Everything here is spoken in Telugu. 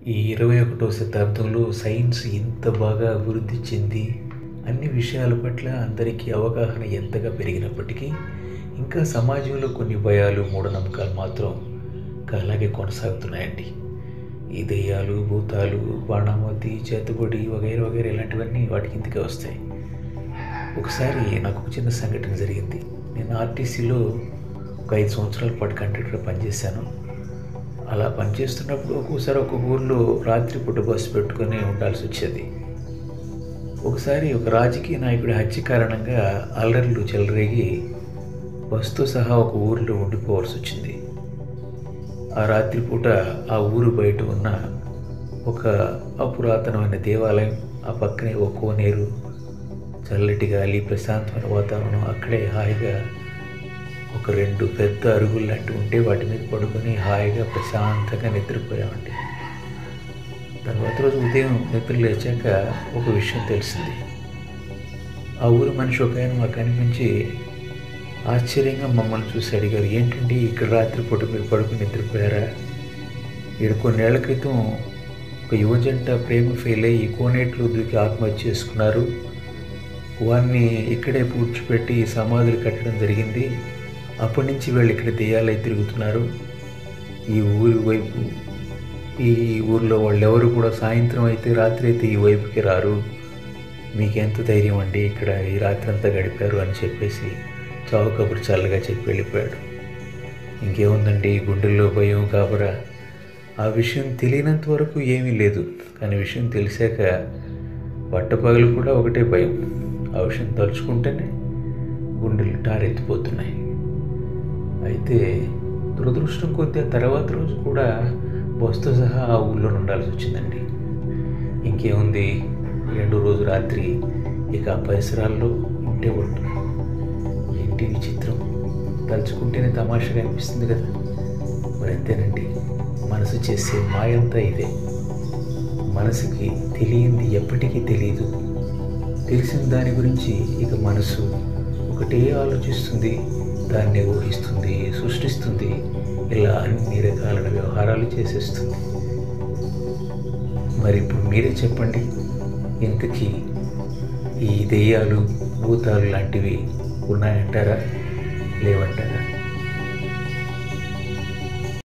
ఈ ఇరవై ఒకటో శతాబ్దంలో సైన్స్ ఇంత బాగా అభివృద్ధి చెంది అన్ని విషయాల పట్ల అందరికీ అవగాహన ఎంతగా పెరిగినప్పటికీ ఇంకా సమాజంలో కొన్ని భయాలు మూఢనమ్మకాలు మాత్రం ఇంకా అలాగే కొనసాగుతున్నాయండి ఈ దెయ్యాలు భూతాలు బాణామతి చేతుబడి వగైరా వగైరా ఇలాంటివన్నీ వాటి కిందకే వస్తాయి ఒకసారి నాకు ఒక చిన్న సంఘటన జరిగింది నేను ఆర్టీసీలో ఒక ఐదు సంవత్సరాల పాటు కండక్టర్గా పనిచేశాను అలా పనిచేస్తున్నప్పుడు ఒక్కోసారి ఒక్కొక్క ఊర్లో రాత్రిపూట బస్సు పెట్టుకొని ఉండాల్సి వచ్చేది ఒకసారి ఒక రాజకీయ నాయకుడి హత్య కారణంగా అల్లర్లు చెలరేగి బస్సుతో సహా ఒక ఊరిలో ఉండిపోవాల్సి వచ్చింది ఆ రాత్రిపూట ఆ ఊరు బయట ఉన్న ఒక అపురాతనమైన దేవాలయం ఆ పక్కనే ఒక కోనేరు చల్లటి గాలి ప్రశాంతమైన వాతావరణం అక్కడే హాయిగా ఒక రెండు పెద్ద అరుగులు లాంటివి ఉంటే వాటి మీద పడుకొని హాయిగా ప్రశాంతంగా నిద్రపోయామండి తర్వాత రోజు ఉదయం నిద్ర లేచాక ఒక విషయం తెలిసింది ఆ ఊరి మనిషి ఒక ఆయన మాకు కనిపించి ఆశ్చర్యంగా మమ్మల్ని చూసి అడిగారు ఏంటండి ఇక్కడ రాత్రిపూట మీరు పడుకుని నిద్రపోయారా ఇక్కడ కొన్నేళ్ల క్రితం ఒక యువజంట ప్రేమ ఫెయిల్ అయ్యి కోనేట్లో దూకి ఆత్మహత్య చేసుకున్నారు వారిని ఇక్కడే పూడ్చిపెట్టి సమాధులు కట్టడం జరిగింది అప్పటి నుంచి వీళ్ళు ఇక్కడ దెయ్యాలై తిరుగుతున్నారు ఈ ఊరి వైపు ఈ ఊర్లో వాళ్ళు ఎవరు కూడా సాయంత్రం అయితే రాత్రి అయితే ఈ వైపుకి రారు మీకెంత ధైర్యం అండి ఇక్కడ ఈ రాత్రి అంతా గడిపారు అని చెప్పేసి చావు కబురు చల్లగా చెప్పి వెళ్ళిపోయాడు ఇంకేముందండి గుండెల్లో భయం కాబరా ఆ విషయం తెలియనంత వరకు ఏమీ లేదు కానీ విషయం తెలిసాక పట్టపగలు కూడా ఒకటే భయం ఆ విషయం తలుచుకుంటేనే గుండెలు టారెత్తిపోతున్నాయి అయితే దురదృష్టం కొద్దీ ఆ తర్వాత రోజు కూడా బస్తో సహా ఆ ఊళ్ళో ఉండాల్సి వచ్చిందండి ఇంకేముంది రెండో రోజు రాత్రి ఇక ఆ పరిసరాల్లో ఉంటే ఉంటుంది ఏంటి విచిత్రం తలుచుకుంటేనే తమాషగా అనిపిస్తుంది కదా మరి అంతేనండి మనసు చేసే మాయంతా ఇదే మనసుకి తెలియంది ఎప్పటికీ తెలియదు తెలిసిన దాని గురించి ఇక మనసు ఒకటే ఆలోచిస్తుంది దాన్ని ఊహిస్తుంది సృష్టిస్తుంది ఇలా అన్ని రకాలైన వ్యవహారాలు చేసేస్తుంది మరి ఇప్పుడు మీరే చెప్పండి ఇంతకీ ఈ దెయ్యాలు భూతాలు లాంటివి ఉన్నాయంటారా లేవంటారా